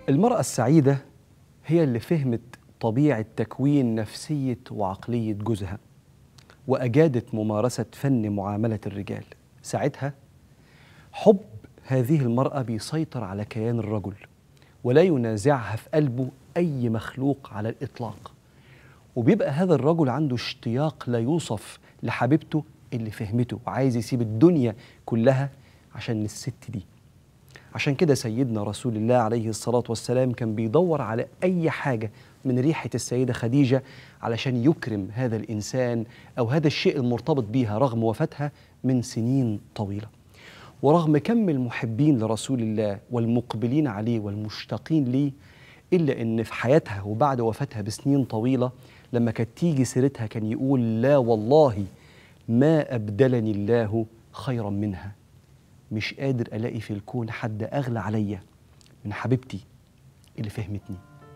المرأة السعيدة هي اللي فهمت طبيعة تكوين نفسية وعقلية جوزها وأجادت ممارسة فن معاملة الرجال ساعتها حب هذه المرأة بيسيطر على كيان الرجل ولا ينازعها في قلبه أي مخلوق على الإطلاق وبيبقى هذا الرجل عنده اشتياق لا يوصف لحبيبته اللي فهمته وعايز يسيب الدنيا كلها عشان الست دي عشان كده سيدنا رسول الله عليه الصلاة والسلام كان بيدور على أي حاجة من ريحة السيدة خديجة علشان يكرم هذا الإنسان أو هذا الشيء المرتبط بيها رغم وفاتها من سنين طويلة ورغم كم المحبين لرسول الله والمقبلين عليه والمشتاقين ليه إلا إن في حياتها وبعد وفاتها بسنين طويلة لما كانت تيجي سيرتها كان يقول لا والله ما أبدلني الله خيرا منها مش قادر ألاقي في الكون حد أغلى عليا من حبيبتي اللي فهمتني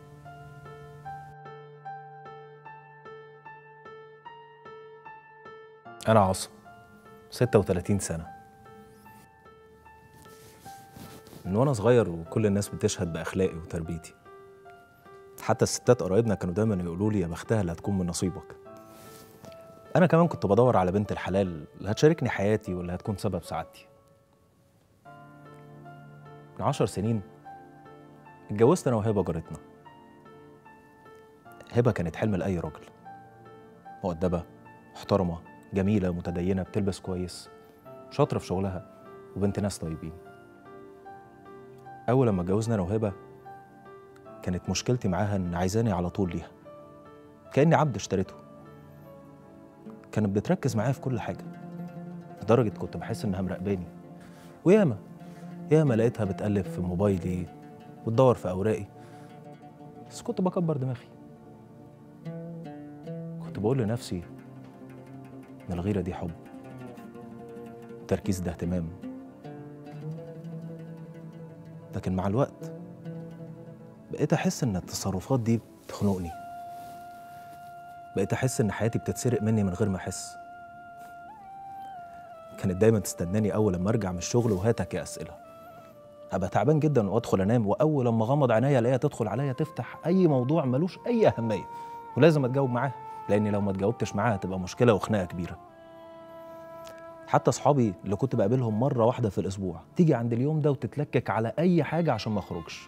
أنا عاصم 36 سنة من وأنا صغير وكل الناس بتشهد بأخلاقي وتربيتي حتى الستات قرايبنا كانوا دايما يقولوا لي يا بختها اللي هتكون من نصيبك أنا كمان كنت بدور على بنت الحلال اللي هتشاركني حياتي واللي هتكون سبب سعادتي من عشر سنين اتجوزت أنا وهبة جارتنا هبة كانت حلم لأي راجل مؤدبة محترمة جميلة متدينة بتلبس كويس شاطرة في شغلها وبنت ناس طيبين أول لما اتجوزنا أنا وهبة كانت مشكلتي معاها إن عايزاني على طول ليها كأني عبد اشتريته كانت بتركز معايا في كل حاجة لدرجة كنت بحس إنها مراقباني وياما ياما لقيتها بتقلب في موبايلي وتدور في أوراقي بس كنت بكبر دماغي كنت بقول لنفسي إن الغيرة دي حب التركيز ده اهتمام لكن مع الوقت بقيت أحس إن التصرفات دي بتخنقني بقيت أحس إن حياتي بتتسرق مني من غير ما أحس كانت دايما تستناني أول لما أرجع من الشغل وهاتك يا أسئلة أبقى تعبان جدا وأدخل أنام وأول لما أغمض عينيا ألاقيها تدخل عليا تفتح أي موضوع ملوش أي أهمية ولازم أتجاوب معاها لأني لو ما اتجاوبتش معاها هتبقى مشكلة وخناقة كبيرة حتى أصحابي اللي كنت بقابلهم مرة واحدة في الأسبوع تيجي عند اليوم ده وتتلكك على أي حاجة عشان ما أخرجش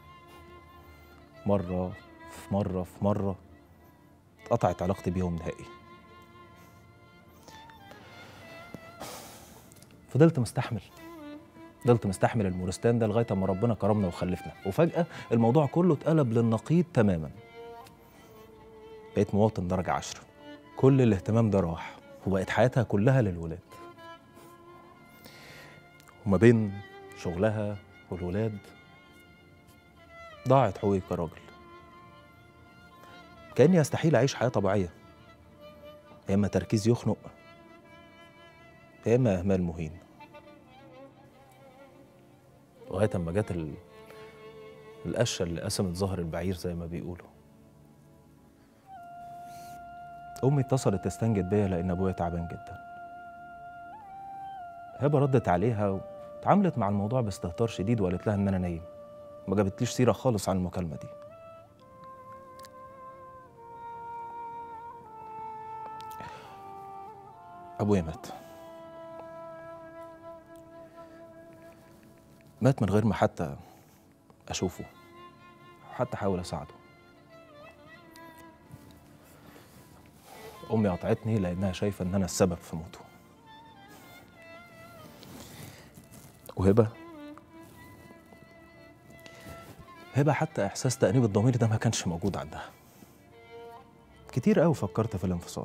مرة في مرة في مرة اتقطعت علاقتي بيهم نهائي فضلت مستحمل فضلت مستحمل المورستان ده لغايه اما ربنا كرمنا وخلفنا وفجاه الموضوع كله اتقلب للنقيض تماما بقيت مواطن درجه عشرة كل الاهتمام ده راح وبقت حياتها كلها للولاد وما بين شغلها والولاد ضاعت حقوقي كراجل كاني استحيل اعيش حياه طبيعيه يا اما تركيز يخنق يا اما اهمال مهين لغايه اما جت ال... القشه اللي قسمت ظهر البعير زي ما بيقولوا امي اتصلت تستنجد بيا لان ابويا تعبان جدا هبه ردت عليها واتعاملت مع الموضوع باستهتار شديد وقالت لها ان انا نايم ما جابتليش سيره خالص عن المكالمه دي ابويا مات مات من غير ما حتى اشوفه حتى احاول اساعده امي قطعتني لانها شايفه ان انا السبب في موته وهبه هبه حتى احساس تانيب الضمير ده ما كانش موجود عندها كتير قوي فكرت في الانفصال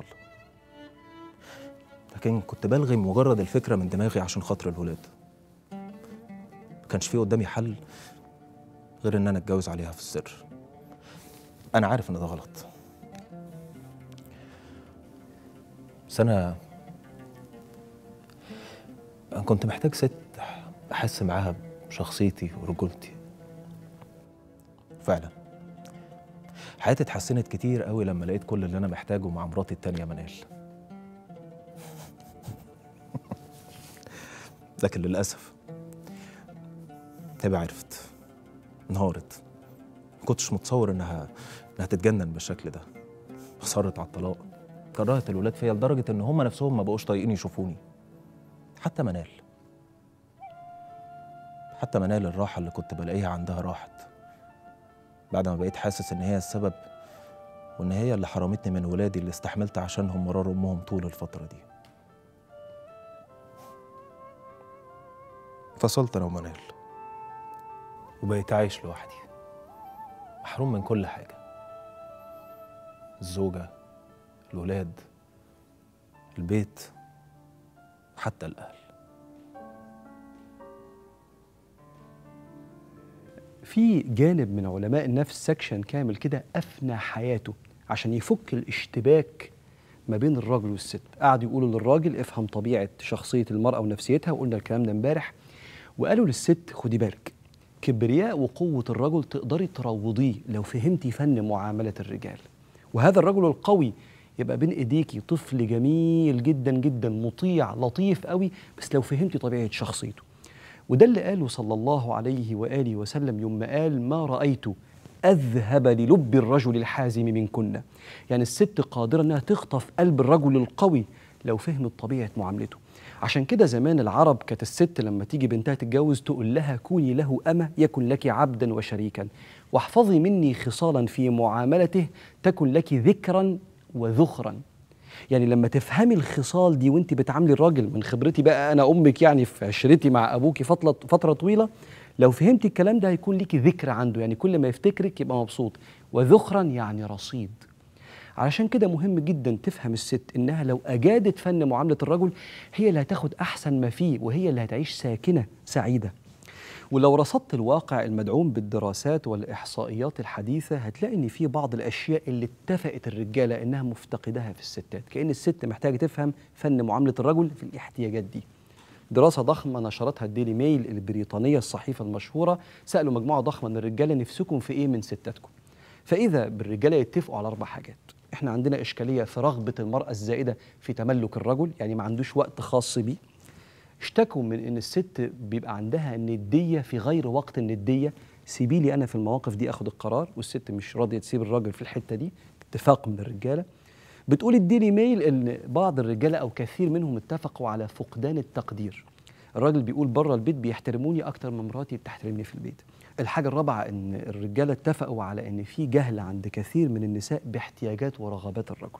لكن كنت بلغي مجرد الفكره من دماغي عشان خاطر الولاد ما كانش في قدامي حل غير ان انا اتجوز عليها في السر انا عارف ان ده غلط بس انا انا كنت محتاج ست احس معاها بشخصيتي ورجولتي فعلا حياتي اتحسنت كتير قوي لما لقيت كل اللي انا محتاجه مع مراتي التانية منال لكن للاسف هبه عرفت انهارت كنتش متصور انها انها تتجنن بالشكل ده اصرت على الطلاق كرهت الولاد فيا لدرجه ان هم نفسهم ما بقوش طايقين يشوفوني حتى منال حتى منال الراحه اللي كنت بلاقيها عندها راحت بعد ما بقيت حاسس ان هي السبب وان هي اللي حرمتني من ولادي اللي استحملت عشانهم مرار امهم طول الفتره دي فصلت انا ومنال وبقيت عايش لوحدي محروم من كل حاجه الزوجه الولاد البيت حتى الاهل في جانب من علماء النفس سكشن كامل كده أفنى حياته عشان يفك الاشتباك ما بين الراجل والست قعدوا يقولوا للراجل افهم طبيعة شخصية المرأة ونفسيتها وقلنا الكلام ده امبارح وقالوا للست خدي بالك كبرياء وقوة الرجل تقدري تروضيه لو فهمتي فن معاملة الرجال وهذا الرجل القوي يبقى بين ايديكي طفل جميل جدا جدا مطيع لطيف قوي بس لو فهمتي طبيعة شخصيته وده اللي قاله صلى الله عليه وآله وسلم يوم ما قال ما رأيت أذهب للب الرجل الحازم منكن يعني الست قادرة أنها تخطف قلب الرجل القوي لو فهمت طبيعة معاملته عشان كده زمان العرب كانت الست لما تيجي بنتها تتجوز تقول لها كوني له أمة يكن لك عبدا وشريكا واحفظي مني خصالا في معاملته تكن لك ذكرا وذخرا يعني لما تفهمي الخصال دي وانت بتعاملي الراجل من خبرتي بقى انا امك يعني في عشرتي مع ابوكي فتره فتره طويله لو فهمتي الكلام ده هيكون ليكي ذكر عنده يعني كل ما يفتكرك يبقى مبسوط وذخرا يعني رصيد علشان كده مهم جدا تفهم الست انها لو اجادت فن معامله الرجل هي اللي هتاخد احسن ما فيه وهي اللي هتعيش ساكنه سعيده ولو رصدت الواقع المدعوم بالدراسات والإحصائيات الحديثة هتلاقي إن في بعض الأشياء اللي اتفقت الرجالة إنها مفتقدها في الستات كأن الست محتاجة تفهم فن معاملة الرجل في الاحتياجات دي دراسة ضخمة نشرتها الديلي ميل البريطانية الصحيفة المشهورة سألوا مجموعة ضخمة من الرجالة نفسكم في إيه من ستاتكم فإذا بالرجالة يتفقوا على أربع حاجات إحنا عندنا إشكالية في رغبة المرأة الزائدة في تملك الرجل يعني ما عندوش وقت خاص بيه اشتكوا من ان الست بيبقى عندها النديه في غير وقت النديه سيبي لي انا في المواقف دي اخد القرار والست مش راضيه تسيب الراجل في الحته دي اتفاق من الرجاله بتقول الديلي ميل ان بعض الرجاله او كثير منهم اتفقوا على فقدان التقدير الراجل بيقول بره البيت بيحترموني اكتر من مراتي بتحترمني في البيت الحاجه الرابعه ان الرجاله اتفقوا على ان في جهل عند كثير من النساء باحتياجات ورغبات الرجل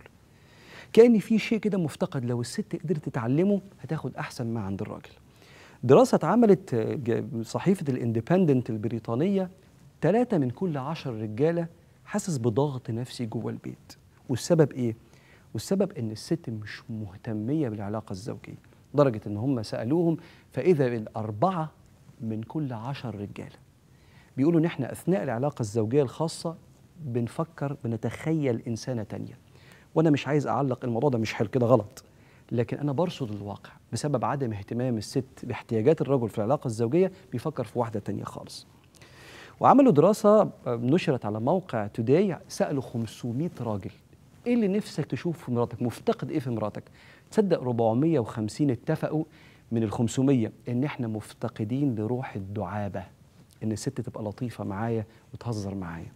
كأن في شيء كده مفتقد لو الست قدرت تتعلمه هتاخد أحسن ما عند الراجل دراسة اتعملت صحيفة الاندبندنت البريطانية ثلاثة من كل عشر رجالة حاسس بضغط نفسي جوه البيت والسبب إيه؟ والسبب إن الست مش مهتمية بالعلاقة الزوجية لدرجة إن هم سألوهم فإذا الأربعة من كل عشر رجالة بيقولوا إن إحنا أثناء العلاقة الزوجية الخاصة بنفكر بنتخيل إنسانة تانية وانا مش عايز اعلق الموضوع ده مش حلو كده غلط لكن انا برصد الواقع بسبب عدم اهتمام الست باحتياجات الرجل في العلاقه الزوجيه بيفكر في واحده تانية خالص وعملوا دراسه نشرت على موقع توداي سالوا 500 راجل ايه اللي نفسك تشوف في مراتك مفتقد ايه في مراتك تصدق 450 اتفقوا من ال 500 ان احنا مفتقدين لروح الدعابه ان الست تبقى لطيفه معايا وتهزر معايا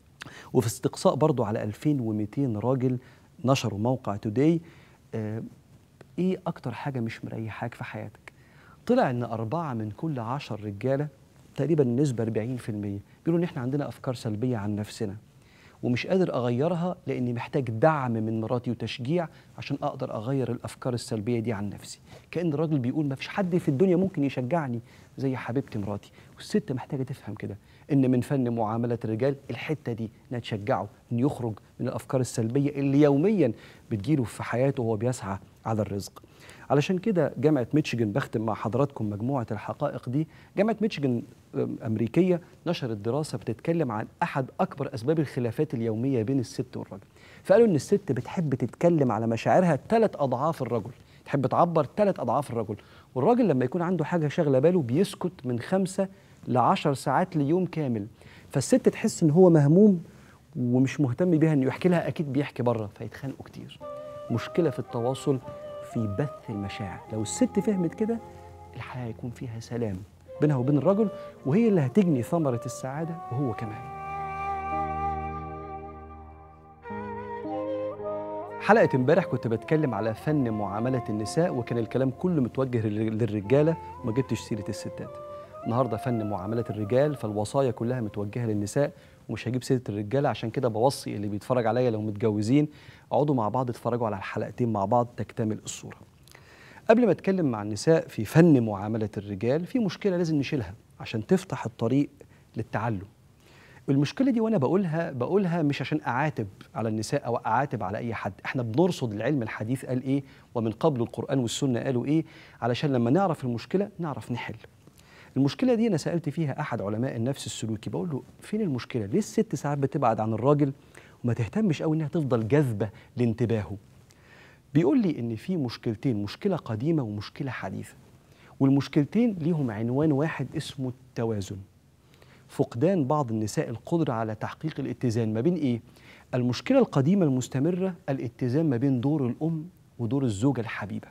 وفي استقصاء برضو على 2200 راجل نشروا موقع توداي آه ايه اكتر حاجه مش مريحاك في حياتك طلع ان أربعة من كل عشر رجالة تقريبا النسبة 40% بيقولوا ان احنا عندنا افكار سلبية عن نفسنا ومش قادر اغيرها لاني محتاج دعم من مراتي وتشجيع عشان اقدر اغير الافكار السلبيه دي عن نفسي كان الراجل بيقول ما فيش حد في الدنيا ممكن يشجعني زي حبيبتي مراتي والست محتاجه تفهم كده ان من فن معامله الرجال الحته دي انها تشجعه ان يخرج من الافكار السلبيه اللي يوميا بتجيله في حياته وهو بيسعى على الرزق علشان كده جامعة ميتشيجن بختم مع حضراتكم مجموعة الحقائق دي جامعة ميتشيجن أمريكية نشرت دراسة بتتكلم عن أحد أكبر أسباب الخلافات اليومية بين الست والرجل فقالوا إن الست بتحب تتكلم على مشاعرها ثلاث أضعاف الرجل تحب تعبر ثلاث أضعاف الرجل والراجل لما يكون عنده حاجة شاغلة باله بيسكت من خمسة لعشر ساعات ليوم كامل فالست تحس إن هو مهموم ومش مهتم بيها إنه يحكي لها أكيد بيحكي بره فيتخانقوا كتير مشكلة في التواصل في بث المشاعر لو الست فهمت كده الحياة هيكون فيها سلام بينها وبين الرجل وهي اللي هتجني ثمرة السعادة وهو كمان حلقة امبارح كنت بتكلم على فن معاملة النساء وكان الكلام كله متوجه لل- للرجالة وما جبتش سيرة الستات النهاردة فن معاملة الرجال فالوصايا كلها متوجهة للنساء ومش هجيب سيرة الرجالة عشان كده بوصي اللي بيتفرج عليا لو متجوزين اقعدوا مع بعض اتفرجوا على الحلقتين مع بعض تكتمل الصورة قبل ما اتكلم مع النساء في فن معاملة الرجال في مشكلة لازم نشيلها عشان تفتح الطريق للتعلم المشكلة دي وأنا بقولها بقولها مش عشان أعاتب على النساء أو أعاتب على أي حد إحنا بنرصد العلم الحديث قال إيه ومن قبل القرآن والسنة قالوا إيه علشان لما نعرف المشكلة نعرف نحل المشكلة دي أنا سألت فيها أحد علماء النفس السلوكي بقول له فين المشكلة ليه الست ساعات بتبعد عن الراجل وما تهتمش قوي إنها تفضل جاذبة لانتباهه بيقول لي إن في مشكلتين مشكلة قديمة ومشكلة حديثة والمشكلتين ليهم عنوان واحد اسمه التوازن فقدان بعض النساء القدرة على تحقيق الاتزان ما بين إيه؟ المشكلة القديمة المستمرة الاتزان ما بين دور الأم ودور الزوجة الحبيبة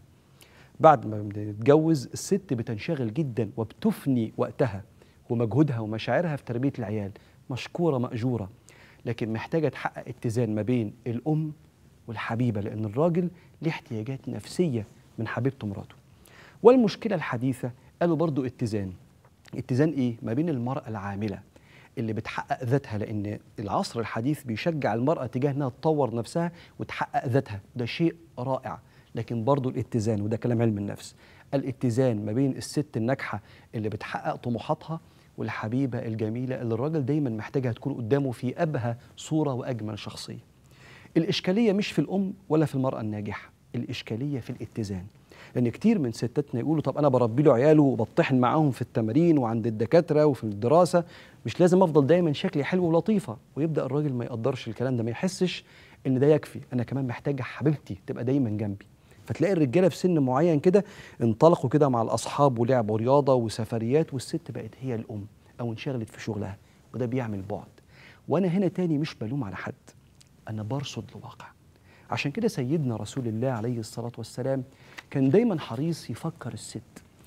بعد ما بنتجوز الست بتنشغل جدا وبتفني وقتها ومجهودها ومشاعرها في تربية العيال مشكورة مأجورة لكن محتاجة تحقق اتزان ما بين الأم والحبيبة لأن الراجل ليه احتياجات نفسية من حبيبته مراته والمشكلة الحديثة قالوا برضو اتزان اتزان ايه ما بين المرأة العاملة اللي بتحقق ذاتها لان العصر الحديث بيشجع المرأة تجاه انها تطور نفسها وتحقق ذاتها ده شيء رائع لكن برضو الاتزان وده كلام علم النفس الاتزان ما بين الست الناجحة اللي بتحقق طموحاتها والحبيبة الجميلة اللي الراجل دايما محتاجها تكون قدامه في أبهى صورة وأجمل شخصية الإشكالية مش في الأم ولا في المرأة الناجحة الإشكالية في الاتزان لأن كتير من ستاتنا يقولوا طب أنا بربي له عياله وبطحن معاهم في التمارين وعند الدكاترة وفي الدراسة مش لازم أفضل دايما شكلي حلو ولطيفة ويبدأ الراجل ما يقدرش الكلام ده ما يحسش إن ده يكفي أنا كمان محتاجة حبيبتي تبقى دايما جنبي فتلاقي الرجاله في سن معين كده انطلقوا كده مع الاصحاب ولعبوا رياضه وسفريات والست بقت هي الام او انشغلت في شغلها وده بيعمل بعد وانا هنا تاني مش بلوم على حد انا برصد الواقع عشان كده سيدنا رسول الله عليه الصلاه والسلام كان دايما حريص يفكر الست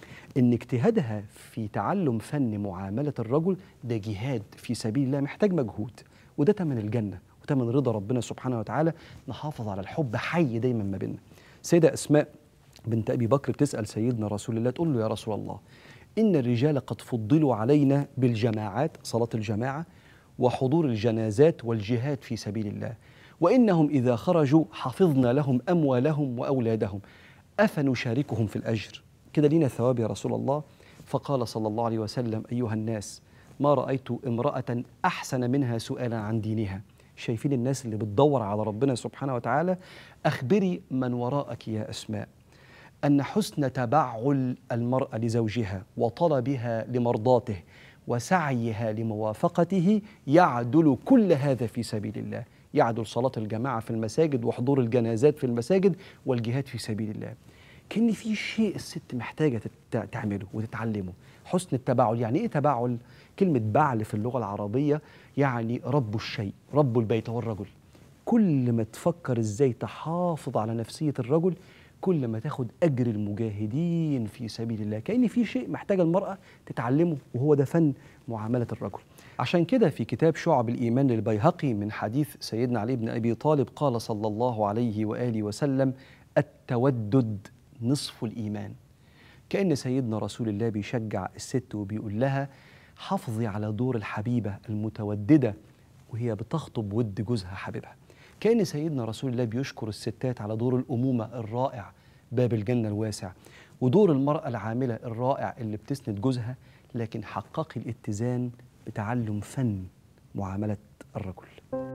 ان اجتهادها في تعلم فن معامله الرجل ده جهاد في سبيل الله محتاج مجهود وده تمن الجنه وتمن رضا ربنا سبحانه وتعالى نحافظ على الحب حي دايما ما بيننا سيدة أسماء بنت أبي بكر بتسأل سيدنا رسول الله تقول له يا رسول الله إن الرجال قد فضلوا علينا بالجماعات صلاة الجماعة وحضور الجنازات والجهاد في سبيل الله وإنهم إذا خرجوا حفظنا لهم أموالهم وأولادهم أفنشاركهم في الأجر كده لينا ثواب يا رسول الله فقال صلى الله عليه وسلم أيها الناس ما رأيت امرأة أحسن منها سؤالا عن دينها شايفين الناس اللي بتدور على ربنا سبحانه وتعالى أخبري من وراءك يا أسماء أن حسن تبعل المرأة لزوجها وطلبها لمرضاته وسعيها لموافقته يعدل كل هذا في سبيل الله يعدل صلاة الجماعة في المساجد وحضور الجنازات في المساجد والجهاد في سبيل الله كان في شيء الست محتاجة تت- تعمله وتتعلمه حسن التبعل يعني إيه تبعل؟ كلمة بعل في اللغة العربية يعني رب الشيء رب البيت هو الرجل كل ما تفكر ازاي تحافظ على نفسية الرجل كل ما تاخد أجر المجاهدين في سبيل الله كأن في شيء محتاجة المرأة تتعلمه وهو ده فن معاملة الرجل عشان كده في كتاب شعب الإيمان للبيهقي من حديث سيدنا علي بن أبي طالب قال صلى الله عليه وآله وسلم التودد نصف الإيمان كأن سيدنا رسول الله بيشجع الست وبيقول لها حافظي على دور الحبيبة المتوددة وهي بتخطب ود جوزها حبيبها كأن سيدنا رسول الله بيشكر الستات على دور الأمومة الرائع باب الجنة الواسع ودور المرأة العاملة الرائع اللي بتسند جوزها لكن حققي الاتزان بتعلم فن معاملة الرجل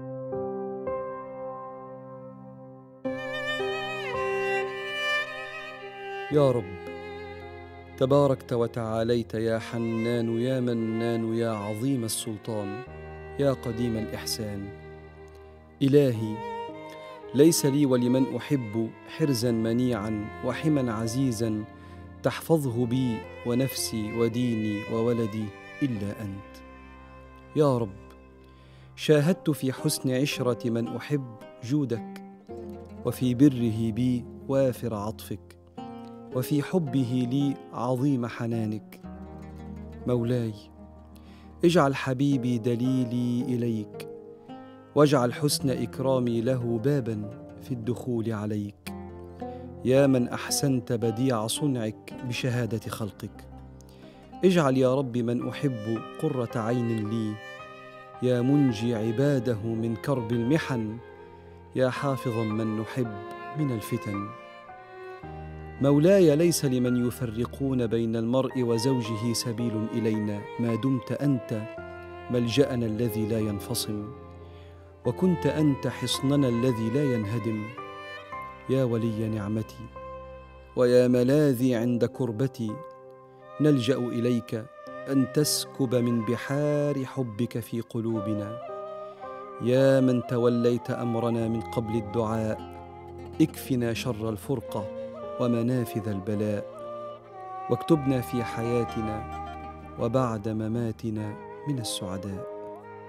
يا رب تباركت وتعاليت يا حنان يا منان يا عظيم السلطان يا قديم الإحسان إلهي ليس لي ولمن أحب حرزا منيعا وحما عزيزا تحفظه بي ونفسي وديني وولدي إلا أنت يا رب شاهدت في حسن عشرة من أحب جودك وفي بره بي وافر عطفك وفي حبه لي عظيم حنانك مولاي اجعل حبيبي دليلي اليك واجعل حسن اكرامي له بابا في الدخول عليك يا من احسنت بديع صنعك بشهاده خلقك اجعل يا رب من احب قره عين لي يا منجي عباده من كرب المحن يا حافظا من نحب من الفتن مولاي ليس لمن يفرقون بين المرء وزوجه سبيل الينا ما دمت انت ملجانا الذي لا ينفصم وكنت انت حصننا الذي لا ينهدم يا ولي نعمتي ويا ملاذي عند كربتي نلجا اليك ان تسكب من بحار حبك في قلوبنا يا من توليت امرنا من قبل الدعاء اكفنا شر الفرقه ومنافذ البلاء واكتبنا في حياتنا وبعد مماتنا من السعداء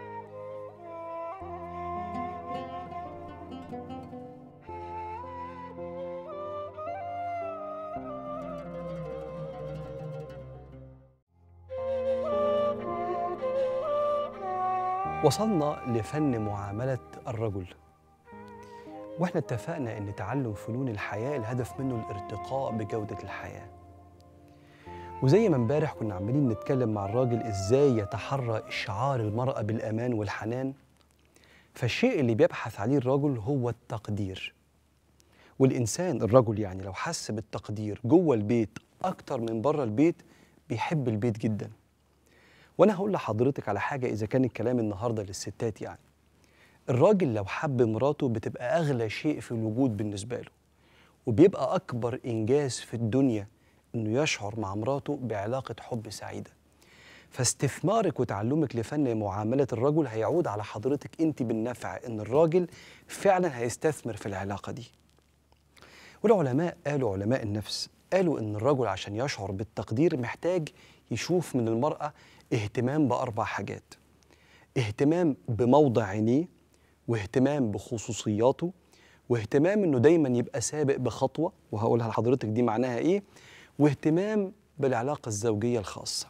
وصلنا لفن معاملة الرجل واحنا اتفقنا ان تعلم فنون الحياة الهدف منه الارتقاء بجودة الحياة وزي ما امبارح كنا عمالين نتكلم مع الراجل ازاي يتحرى اشعار المرأة بالامان والحنان فالشيء اللي بيبحث عليه الرجل هو التقدير والانسان الرجل يعني لو حس بالتقدير جوه البيت اكتر من بره البيت بيحب البيت جدا وانا هقول لحضرتك على حاجه اذا كان الكلام النهارده للستات يعني الراجل لو حب مراته بتبقى اغلى شيء في الوجود بالنسبه له وبيبقى اكبر انجاز في الدنيا انه يشعر مع مراته بعلاقه حب سعيده فاستثمارك وتعلمك لفن معامله الرجل هيعود على حضرتك انت بالنفع ان الراجل فعلا هيستثمر في العلاقه دي والعلماء قالوا علماء النفس قالوا ان الرجل عشان يشعر بالتقدير محتاج يشوف من المراه اهتمام باربع حاجات اهتمام بموضع عينيه واهتمام بخصوصياته واهتمام انه دايما يبقى سابق بخطوه وهقولها لحضرتك دي معناها ايه واهتمام بالعلاقه الزوجيه الخاصه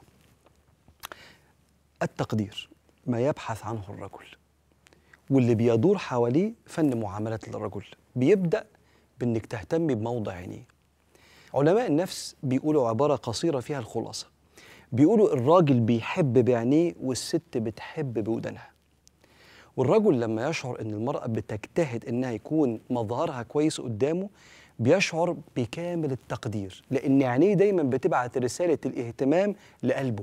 التقدير ما يبحث عنه الرجل واللي بيدور حواليه فن معامله الرجل بيبدا بانك تهتمي بموضع عينيه علماء النفس بيقولوا عباره قصيره فيها الخلاصه بيقولوا الراجل بيحب بعينيه والست بتحب بودنها والرجل لما يشعر ان المراه بتجتهد انها يكون مظهرها كويس قدامه بيشعر بكامل التقدير لان عينيه دايما بتبعت رساله الاهتمام لقلبه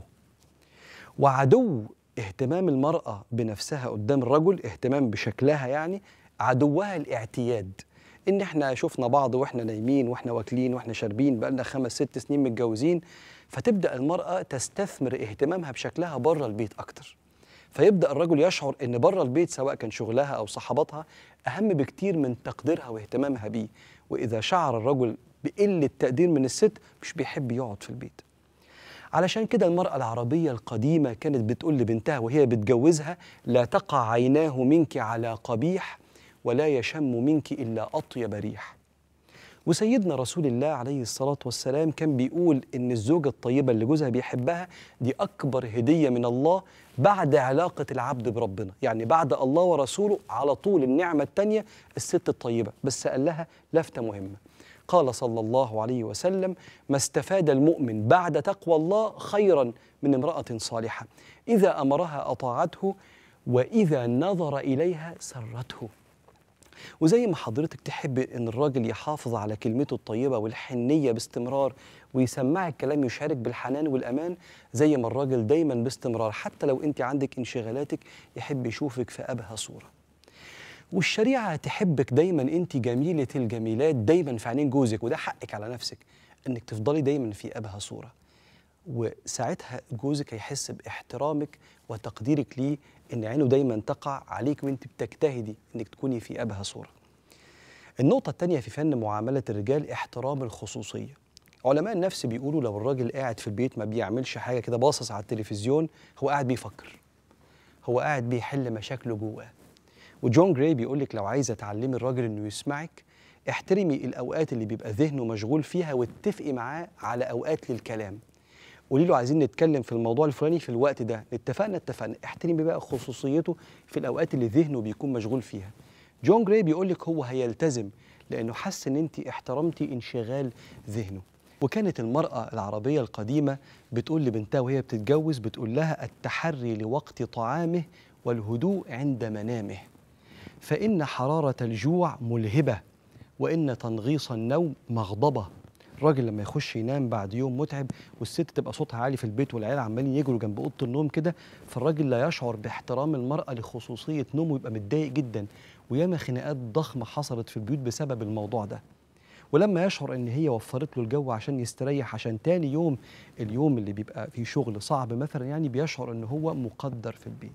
وعدو اهتمام المراه بنفسها قدام الرجل اهتمام بشكلها يعني عدوها الاعتياد ان احنا شفنا بعض واحنا نايمين واحنا واكلين واحنا شاربين بقالنا خمس ست سنين متجوزين فتبدا المراه تستثمر اهتمامها بشكلها بره البيت اكتر فيبدا الرجل يشعر ان بره البيت سواء كان شغلها او صحباتها اهم بكتير من تقديرها واهتمامها بيه واذا شعر الرجل بقله تقدير من الست مش بيحب يقعد في البيت علشان كده المرأة العربية القديمة كانت بتقول لبنتها وهي بتجوزها لا تقع عيناه منك على قبيح ولا يشم منك إلا أطيب ريح وسيدنا رسول الله عليه الصلاة والسلام كان بيقول إن الزوجة الطيبة اللي جوزها بيحبها دي أكبر هدية من الله بعد علاقة العبد بربنا يعني بعد الله ورسوله على طول النعمة التانية الست الطيبة بس قال لها لفتة مهمة قال صلى الله عليه وسلم ما استفاد المؤمن بعد تقوى الله خيرا من امرأة صالحة إذا أمرها أطاعته وإذا نظر إليها سرته وزي ما حضرتك تحب ان الراجل يحافظ على كلمته الطيبه والحنيه باستمرار ويسمعك كلام يشارك بالحنان والامان زي ما الراجل دايما باستمرار حتى لو انت عندك انشغالاتك يحب يشوفك في ابهى صوره والشريعه تحبك دايما انت جميله الجميلات دايما في عينين جوزك وده حقك على نفسك انك تفضلي دايما في ابهى صوره وساعتها جوزك هيحس باحترامك وتقديرك ليه ان عينه دايما تقع عليك وانت بتجتهدي انك تكوني في ابهى صوره. النقطة الثانية في فن معاملة الرجال احترام الخصوصية. علماء النفس بيقولوا لو الراجل قاعد في البيت ما بيعملش حاجة كده باصص على التلفزيون هو قاعد بيفكر. هو قاعد بيحل مشاكله جواه. وجون جراي بيقول لك لو عايزة تعلمي الراجل انه يسمعك احترمي الاوقات اللي بيبقى ذهنه مشغول فيها واتفقي معاه على اوقات للكلام. قولي له عايزين نتكلم في الموضوع الفلاني في الوقت ده اتفقنا اتفقنا احترمي بقى خصوصيته في الاوقات اللي ذهنه بيكون مشغول فيها جون جراي بيقول لك هو هيلتزم لانه حس ان انت احترمتي انشغال ذهنه وكانت المرأة العربية القديمة بتقول لبنتها وهي بتتجوز بتقول لها التحري لوقت طعامه والهدوء عند منامه فإن حرارة الجوع ملهبة وإن تنغيص النوم مغضبة الراجل لما يخش ينام بعد يوم متعب والست تبقى صوتها عالي في البيت والعيال عمالين يجروا جنب اوضه النوم كده فالراجل لا يشعر باحترام المراه لخصوصيه نومه ويبقى متضايق جدا وياما خناقات ضخمه حصلت في البيوت بسبب الموضوع ده ولما يشعر ان هي وفرت له الجو عشان يستريح عشان تاني يوم اليوم اللي بيبقى فيه شغل صعب مثلا يعني بيشعر ان هو مقدر في البيت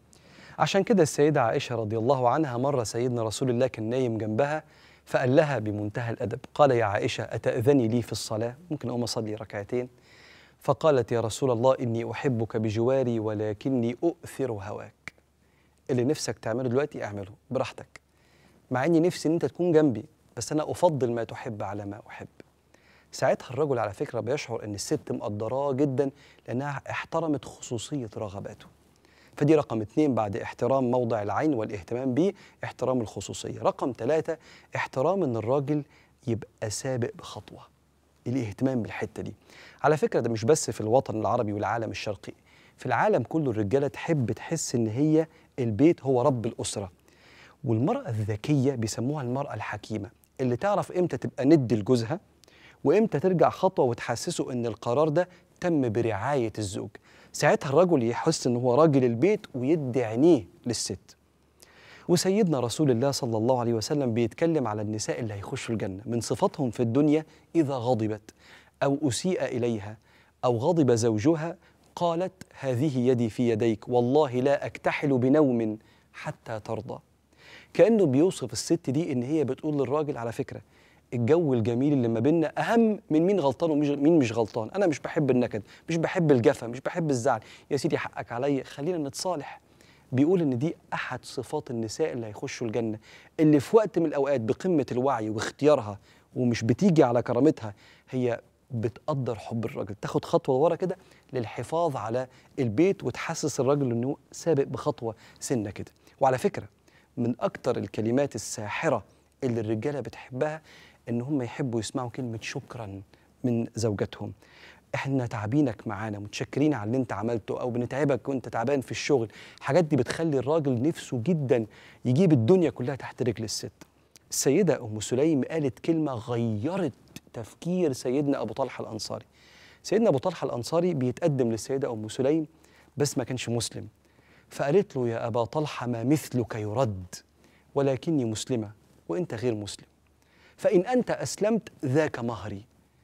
عشان كده السيدة عائشة رضي الله عنها مرة سيدنا رسول الله كان نايم جنبها فقال لها بمنتهى الأدب قال يا عائشة أتأذني لي في الصلاة ممكن أقوم أصلي ركعتين فقالت يا رسول الله إني أحبك بجواري ولكني أؤثر هواك اللي نفسك تعمله دلوقتي اعمله براحتك مع إني نفسي إن أنت تكون جنبي بس أنا أفضل ما تحب على ما أحب ساعتها الرجل على فكرة بيشعر إن الست مقدراه جدا لأنها احترمت خصوصية رغباته فدي رقم اتنين بعد احترام موضع العين والاهتمام بيه احترام الخصوصية رقم ثلاثة احترام ان الراجل يبقى سابق بخطوة الاهتمام بالحتة دي على فكرة ده مش بس في الوطن العربي والعالم الشرقي في العالم كله الرجالة تحب تحس ان هي البيت هو رب الأسرة والمرأة الذكية بيسموها المرأة الحكيمة اللي تعرف امتى تبقى ند لجوزها وامتى ترجع خطوة وتحسسه ان القرار ده تم برعاية الزوج ساعتها الرجل يحس ان هو راجل البيت ويدي عينيه للست وسيدنا رسول الله صلى الله عليه وسلم بيتكلم على النساء اللي هيخشوا الجنة من صفاتهم في الدنيا إذا غضبت أو أسيء إليها أو غضب زوجها قالت هذه يدي في يديك والله لا أكتحل بنوم حتى ترضى كأنه بيوصف الست دي إن هي بتقول للراجل على فكرة الجو الجميل اللي ما بيننا اهم من مين غلطان ومين مش غلطان انا مش بحب النكد مش بحب الجفا مش بحب الزعل يا سيدي حقك عليا خلينا نتصالح بيقول ان دي احد صفات النساء اللي هيخشوا الجنه اللي في وقت من الاوقات بقمه الوعي واختيارها ومش بتيجي على كرامتها هي بتقدر حب الراجل تاخد خطوه لورا كده للحفاظ على البيت وتحسس الراجل انه سابق بخطوه سنه كده وعلى فكره من اكتر الكلمات الساحره اللي الرجاله بتحبها ان هم يحبوا يسمعوا كلمه شكرا من زوجاتهم احنا تعبينك معانا متشكرين على اللي انت عملته او بنتعبك وانت تعبان في الشغل الحاجات دي بتخلي الراجل نفسه جدا يجيب الدنيا كلها تحت رجل الست السيده ام سليم قالت كلمه غيرت تفكير سيدنا ابو طلحه الانصاري سيدنا ابو طلحه الانصاري بيتقدم للسيده ام سليم بس ما كانش مسلم فقالت له يا ابا طلحه ما مثلك يرد ولكني مسلمه وانت غير مسلم فإن أنت أسلمت ذاك مهري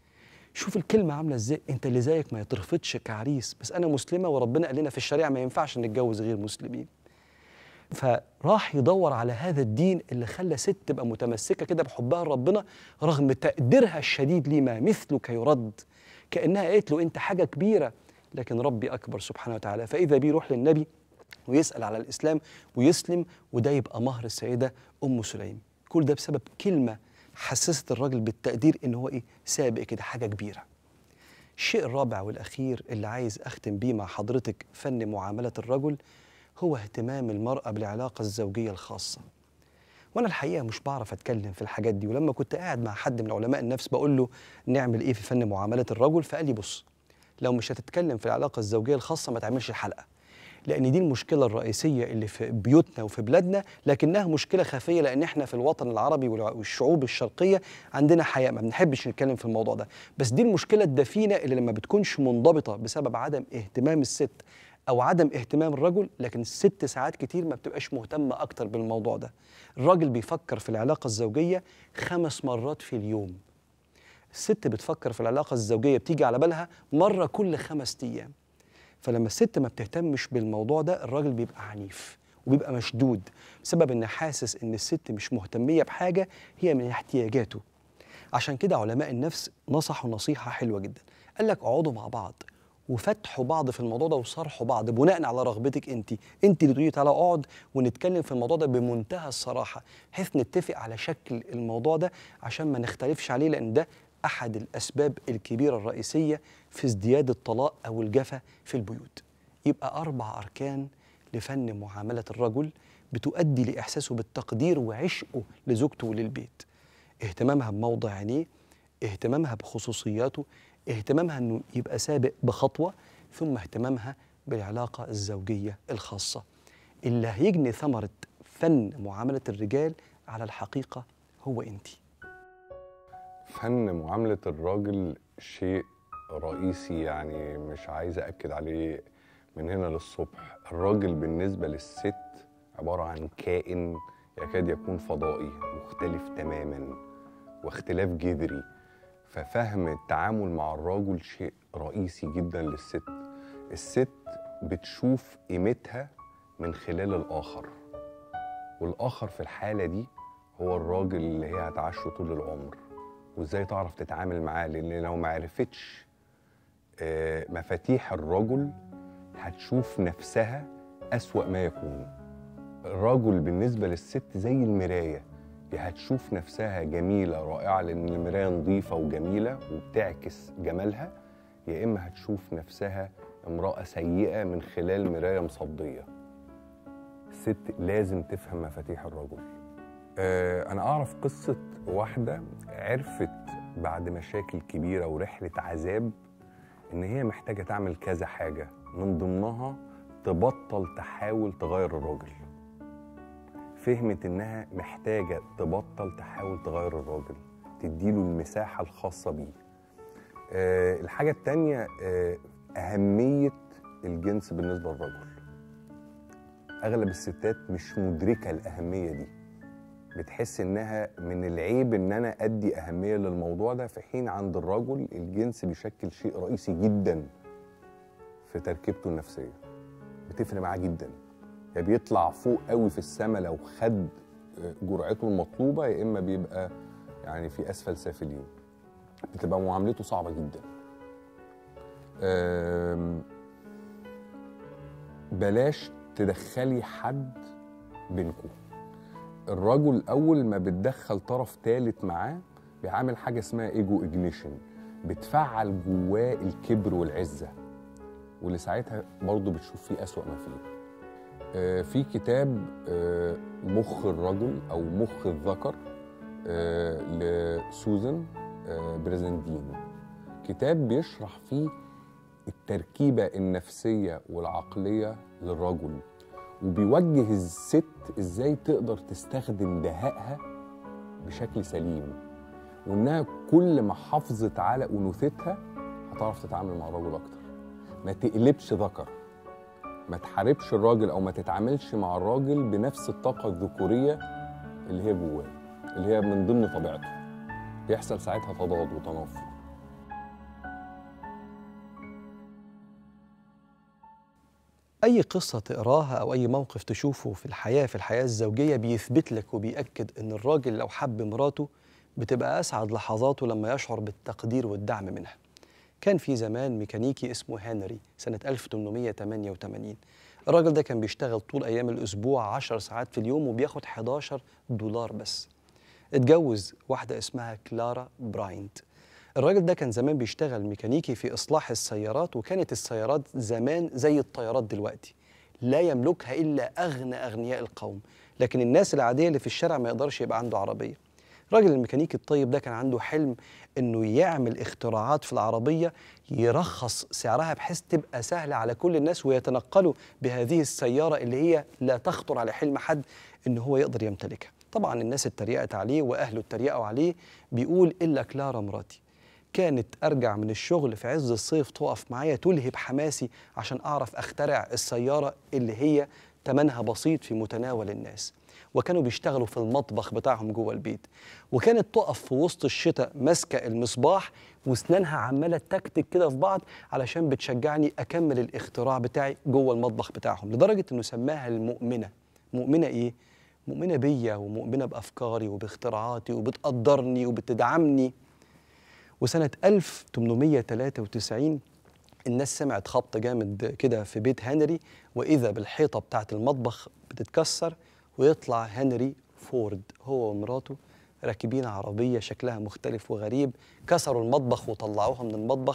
شوف الكلمة عاملة ازاي انت اللي زيك ما يترفضش كعريس بس انا مسلمة وربنا قال لنا في الشريعة ما ينفعش نتجوز غير مسلمين فراح يدور على هذا الدين اللي خلى ست تبقى متمسكة كده بحبها لربنا رغم تقديرها الشديد لما مثلك يرد كأنها قالت له انت حاجة كبيرة لكن ربي أكبر سبحانه وتعالى فإذا بيروح للنبي ويسأل على الإسلام ويسلم وده يبقى مهر السيدة أم سليم كل ده بسبب كلمة حسست الراجل بالتقدير ان هو ايه سابق كده حاجه كبيره الشيء الرابع والاخير اللي عايز اختم بيه مع حضرتك فن معامله الرجل هو اهتمام المراه بالعلاقه الزوجيه الخاصه وانا الحقيقه مش بعرف اتكلم في الحاجات دي ولما كنت قاعد مع حد من علماء النفس بقول له نعمل ايه في فن معامله الرجل فقال لي بص لو مش هتتكلم في العلاقه الزوجيه الخاصه ما تعملش الحلقه لان دي المشكله الرئيسيه اللي في بيوتنا وفي بلادنا لكنها مشكله خفيه لان احنا في الوطن العربي والشعوب الشرقيه عندنا حياء ما بنحبش نتكلم في الموضوع ده بس دي المشكله الدفينه اللي لما بتكونش منضبطه بسبب عدم اهتمام الست او عدم اهتمام الرجل لكن الست ساعات كتير ما بتبقاش مهتمه اكتر بالموضوع ده الراجل بيفكر في العلاقه الزوجيه خمس مرات في اليوم الست بتفكر في العلاقه الزوجيه بتيجي على بالها مره كل خمس ايام فلما الست ما بتهتمش بالموضوع ده الراجل بيبقى عنيف وبيبقى مشدود بسبب ان حاسس ان الست مش مهتميه بحاجه هي من احتياجاته عشان كده علماء النفس نصحوا نصيحه حلوه جدا قال لك اقعدوا مع بعض وفتحوا بعض في الموضوع ده وصارحوا بعض بناء على رغبتك انت انت اللي تقولي تعالى اقعد ونتكلم في الموضوع ده بمنتهى الصراحه بحيث نتفق على شكل الموضوع ده عشان ما نختلفش عليه لان ده احد الاسباب الكبيره الرئيسيه في ازدياد الطلاق او الجفا في البيوت يبقى اربع اركان لفن معامله الرجل بتؤدي لإحساسه بالتقدير وعشقه لزوجته وللبيت اهتمامها بموضع عينيه اهتمامها بخصوصياته اهتمامها انه يبقى سابق بخطوه ثم اهتمامها بالعلاقه الزوجيه الخاصه اللي هيجني ثمره فن معامله الرجال على الحقيقه هو انت فن معاملة الراجل شيء رئيسي يعني مش عايز أكد عليه من هنا للصبح الراجل بالنسبة للست عبارة عن كائن يكاد يكون فضائي مختلف تماما واختلاف جذري ففهم التعامل مع الرجل شيء رئيسي جدا للست الست بتشوف قيمتها من خلال الآخر والآخر في الحالة دي هو الراجل اللي هي هتعاشه طول العمر وازاي تعرف تتعامل معاه لان لو ما عرفتش آه، مفاتيح الرجل هتشوف نفسها أسوأ ما يكون الرجل بالنسبة للست زي المراية يا هتشوف نفسها جميلة رائعة لأن المراية نظيفة وجميلة وبتعكس جمالها يا إما هتشوف نفسها امرأة سيئة من خلال مراية مصدية الست لازم تفهم مفاتيح الرجل آه، أنا أعرف قصة واحدة عرفت بعد مشاكل كبيرة ورحلة عذاب إن هي محتاجة تعمل كذا حاجة من ضمنها تبطل تحاول تغير الراجل فهمت إنها محتاجة تبطل تحاول تغير الراجل تديله المساحة الخاصة بيه آه، الحاجة التانية آه، أهمية الجنس بالنسبة للرجل أغلب الستات مش مدركة الأهمية دي بتحس انها من العيب ان انا ادي اهميه للموضوع ده في حين عند الرجل الجنس بيشكل شيء رئيسي جدا في تركيبته النفسيه بتفرق معاه جدا يا بيطلع فوق قوي في السماء لو خد جرعته المطلوبه يا اما بيبقى يعني في اسفل سافلين بتبقى معاملته صعبه جدا أم، بلاش تدخلي حد بينكم الرجل اول ما بتدخل طرف ثالث معاه بيعمل حاجه اسمها ايجو اجنيشن بتفعل جواه الكبر والعزه واللي ساعتها برضه بتشوف فيه اسوأ ما فيه آه، في كتاب آه، مخ الرجل او مخ الذكر آه، لسوزان آه، بريزندين كتاب بيشرح فيه التركيبه النفسيه والعقليه للرجل وبيوجه الست ازاي تقدر تستخدم دهائها بشكل سليم وانها كل ما حافظت على انوثتها هتعرف تتعامل مع الراجل اكتر ما تقلبش ذكر ما تحاربش الراجل او ما تتعاملش مع الراجل بنفس الطاقه الذكوريه اللي هي جواه اللي هي من ضمن طبيعته بيحصل ساعتها تضاد وتنافر أي قصة تقراها أو أي موقف تشوفه في الحياة في الحياة الزوجية بيثبت لك وبيأكد إن الراجل لو حب مراته بتبقى أسعد لحظاته لما يشعر بالتقدير والدعم منها. كان في زمان ميكانيكي اسمه هنري سنة 1888 الراجل ده كان بيشتغل طول أيام الأسبوع 10 ساعات في اليوم وبياخد 11 دولار بس. اتجوز واحدة اسمها كلارا براينت الراجل ده كان زمان بيشتغل ميكانيكي في إصلاح السيارات وكانت السيارات زمان زي الطيارات دلوقتي لا يملكها إلا أغنى أغنياء القوم لكن الناس العادية اللي في الشارع ما يقدرش يبقى عنده عربية الراجل الميكانيكي الطيب ده كان عنده حلم انه يعمل اختراعات في العربيه يرخص سعرها بحيث تبقى سهله على كل الناس ويتنقلوا بهذه السياره اللي هي لا تخطر على حلم حد ان هو يقدر يمتلكها. طبعا الناس اتريقت عليه واهله اتريقوا عليه بيقول الا كلارا مراتي كانت ارجع من الشغل في عز الصيف تقف معايا تلهب حماسي عشان اعرف اخترع السياره اللي هي ثمنها بسيط في متناول الناس وكانوا بيشتغلوا في المطبخ بتاعهم جوه البيت وكانت تقف في وسط الشتاء ماسكه المصباح واسنانها عماله تكتك كده في بعض علشان بتشجعني اكمل الاختراع بتاعي جوه المطبخ بتاعهم لدرجه انه سماها المؤمنه مؤمنه ايه مؤمنه بيا ومؤمنه بافكاري وباختراعاتي وبتقدرني وبتدعمني وسنه 1893 الناس سمعت خبط جامد كده في بيت هنري واذا بالحيطه بتاعه المطبخ بتتكسر ويطلع هنري فورد هو ومراته راكبين عربيه شكلها مختلف وغريب كسروا المطبخ وطلعوها من المطبخ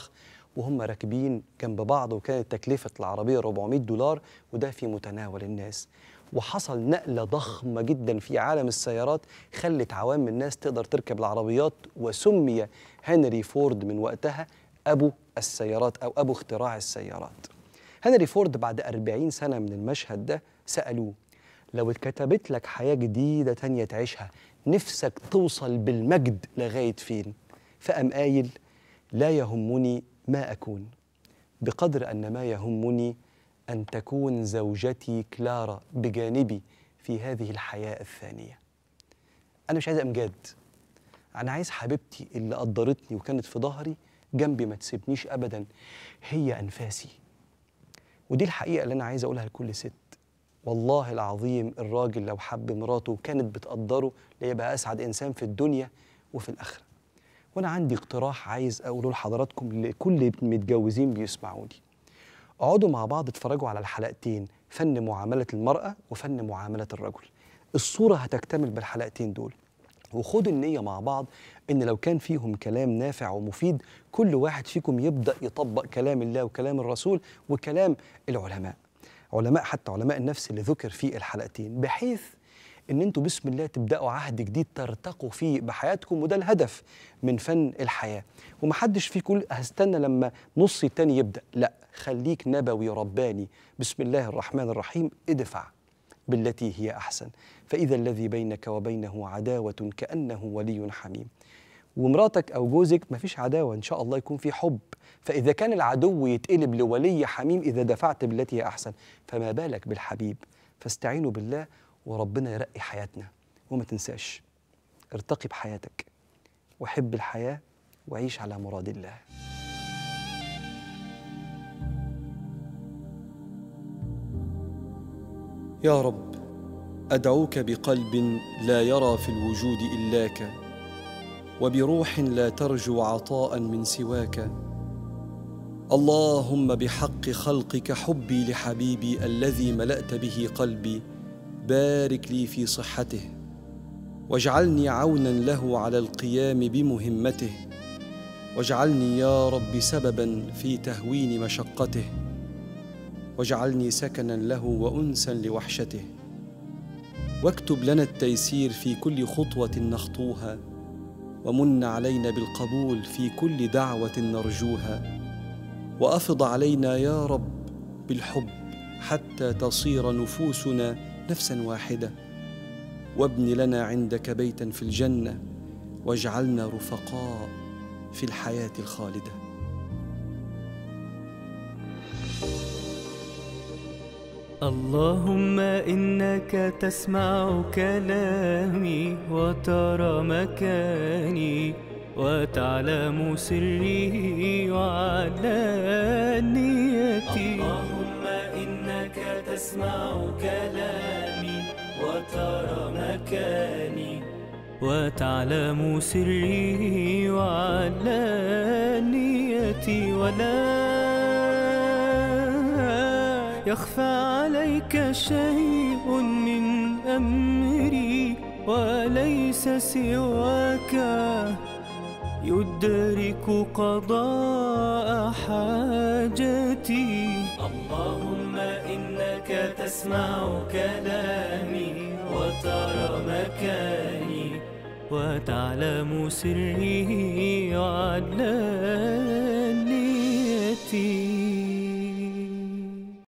وهم راكبين جنب بعض وكانت تكلفة العربية 400 دولار وده في متناول الناس وحصل نقلة ضخمة جدا في عالم السيارات خلت عوام الناس تقدر تركب العربيات وسمي هنري فورد من وقتها أبو السيارات أو أبو اختراع السيارات هنري فورد بعد 40 سنة من المشهد ده سألوه لو اتكتبت لك حياة جديدة تانية تعيشها نفسك توصل بالمجد لغاية فين فقام قايل لا يهمني ما أكون بقدر أن ما يهمني أن تكون زوجتي كلارا بجانبي في هذه الحياة الثانية أنا مش عايز أمجاد أنا عايز حبيبتي اللي قدرتني وكانت في ظهري جنبي ما تسيبنيش أبدا هي أنفاسي ودي الحقيقة اللي أنا عايز أقولها لكل ست والله العظيم الراجل لو حب مراته وكانت بتقدره ليبقى أسعد إنسان في الدنيا وفي الآخرة وأنا عندي اقتراح عايز أقوله لحضراتكم لكل متجوزين بيسمعوني اقعدوا مع بعض اتفرجوا على الحلقتين فن معاملة المرأة وفن معاملة الرجل الصورة هتكتمل بالحلقتين دول وخدوا النية مع بعض إن لو كان فيهم كلام نافع ومفيد كل واحد فيكم يبدأ يطبق كلام الله وكلام الرسول وكلام العلماء علماء حتى علماء النفس اللي ذكر في الحلقتين بحيث ان انتوا بسم الله تبداوا عهد جديد ترتقوا فيه بحياتكم وده الهدف من فن الحياه ومحدش فيكم يقول هستنى لما نص التاني يبدا لا خليك نبوي رباني بسم الله الرحمن الرحيم ادفع بالتي هي احسن فاذا الذي بينك وبينه عداوه كانه ولي حميم ومراتك او جوزك مفيش عداوه ان شاء الله يكون في حب فاذا كان العدو يتقلب لولي حميم اذا دفعت بالتي هي احسن فما بالك بالحبيب فاستعينوا بالله وربنا يرقي حياتنا وما تنساش ارتقي بحياتك وحب الحياه وعيش على مراد الله يا رب ادعوك بقلب لا يرى في الوجود الاك وبروح لا ترجو عطاء من سواك اللهم بحق خلقك حبي لحبيبي الذي ملات به قلبي بارك لي في صحته واجعلني عونا له على القيام بمهمته واجعلني يا رب سببا في تهوين مشقته واجعلني سكنا له وانسا لوحشته واكتب لنا التيسير في كل خطوه نخطوها ومن علينا بالقبول في كل دعوه نرجوها وافض علينا يا رب بالحب حتى تصير نفوسنا نفسا واحده وابن لنا عندك بيتا في الجنه واجعلنا رفقاء في الحياه الخالده اللهم إنك تسمع كلامي وترى مكاني وتعلم سري وعلانيتي اللهم إنك تسمع كلامي وترى مكاني وتعلم سري وعلانيتي ولا يخفى عليك شيء من أمري وليس سواك يدرك قضاء حاجتي اللهم إنك تسمع كلامي وترى مكاني وتعلم سري وعلانيتي